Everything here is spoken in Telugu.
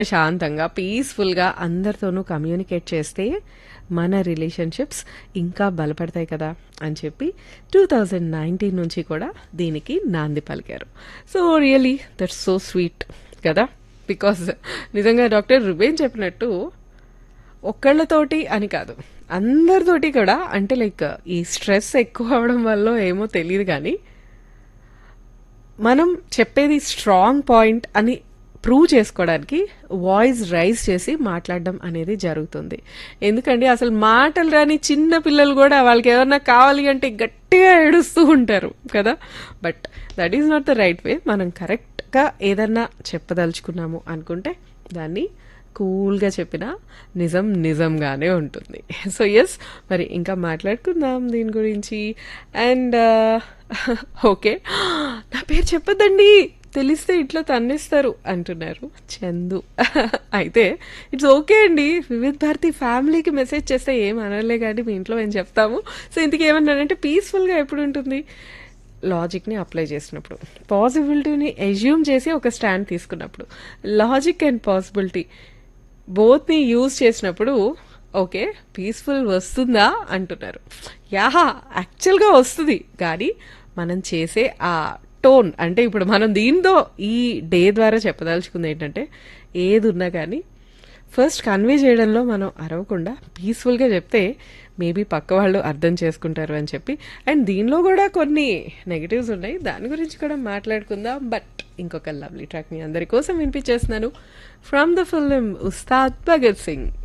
శాంతంగా పీస్ఫుల్గా అందరితోనూ కమ్యూనికేట్ చేస్తే మన రిలేషన్షిప్స్ ఇంకా బలపడతాయి కదా అని చెప్పి టూ థౌజండ్ నైన్టీన్ నుంచి కూడా దీనికి నాంది పలికారు so really that's so sweet కదా బికాస్ నిజంగా డాక్టర్ రుబేన్ చెప్పినట్టు ఒక్కళ్ళతోటి అని కాదు అందరితోటి కూడా అంటే లైక్ ఈ స్ట్రెస్ ఎక్కువ అవడం వల్ల ఏమో తెలియదు కానీ మనం చెప్పేది స్ట్రాంగ్ పాయింట్ అని ప్రూవ్ చేసుకోవడానికి వాయిస్ రైజ్ చేసి మాట్లాడడం అనేది జరుగుతుంది ఎందుకంటే అసలు మాటలు రాని చిన్న పిల్లలు కూడా వాళ్ళకి ఏమన్నా కావాలి అంటే గట్టిగా ఏడుస్తూ ఉంటారు కదా but that is not the right way మనం కరెక్ట్గా ఏదన్నా చెప్పదలుచుకున్నాము అనుకుంటే దాన్ని కూల్గా చెప్పిన నిజం నిజంగానే ఉంటుంది సో ఎస్ మరి ఇంకా మాట్లాడుకుందాం దీని గురించి అండ్ ఓకే నా పేరు చెప్పొద్దండి తెలిస్తే ఇట్లా తన్నిస్తారు అంటున్నారు చందు అయితే ఇట్స్ ఓకే అండి వివిధ్ భారతి ఫ్యామిలీకి మెసేజ్ చేస్తే ఏం అనలే కానీ మీ ఇంట్లో మేము చెప్తాము సో ఇంతకీ ఏమన్నానంటే పీస్ఫుల్గా ఎప్పుడు ఉంటుంది లాజిక్ని అప్లై చేసినప్పుడు పాసిబిలిటీని ఎజ్యూమ్ చేసి ఒక స్టాండ్ తీసుకున్నప్పుడు లాజిక్ అండ్ పాసిబిలిటీ బోత్ని యూజ్ చేసినప్పుడు ఓకే పీస్ఫుల్ వస్తుందా అంటున్నారు యాహా యాక్చువల్గా వస్తుంది కానీ మనం చేసే ఆ టోన్ అంటే ఇప్పుడు మనం దీంతో ఈ డే ద్వారా చెప్పదలుచుకుంది ఏంటంటే ఏది ఉన్నా కానీ ఫస్ట్ కన్వే చేయడంలో మనం అరవకుండా పీస్ఫుల్గా చెప్తే మేబీ పక్క వాళ్ళు అర్థం చేసుకుంటారు అని చెప్పి అండ్ దీనిలో కూడా కొన్ని నెగిటివ్స్ ఉన్నాయి దాని గురించి కూడా మాట్లాడుకుందాం బట్ ఇంకొక లవ్లీ ట్రాక్ మీ అందరి కోసం వినిపించేస్తున్నాను from the film Ustaad Bhagat Singh